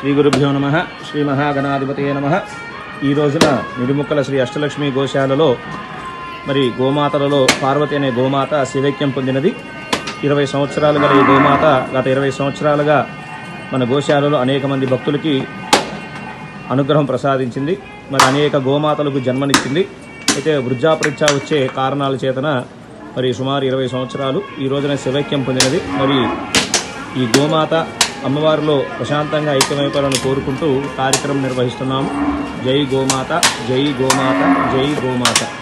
శ్రీ గురుభ్యో నమ శ్రీ మహాగణాధిపతయ నమ ఈ రోజున నిడుముక్కల శ్రీ అష్టలక్ష్మి గోశాలలో మరి గోమాతలలో పార్వతి అనే గోమాత శివైక్యం పొందినది ఇరవై సంవత్సరాలు గల ఈ గోమాత గత ఇరవై సంవత్సరాలుగా మన గోశాలలో అనేక మంది భక్తులకి అనుగ్రహం ప్రసాదించింది మరి అనేక గోమాతలకు జన్మనిచ్చింది అయితే వృద్ధాపరీక్ష వచ్చే కారణాల చేతన మరి సుమారు ఇరవై సంవత్సరాలు ఈ రోజున శివైక్యం పొందినది మరి ఈ గోమాత అమ్మవారిలో ప్రశాంతంగా ఐక్యమైపోవాలని కోరుకుంటూ కార్యక్రమం నిర్వహిస్తున్నాము జై గోమాత జై గోమాత జై గోమాత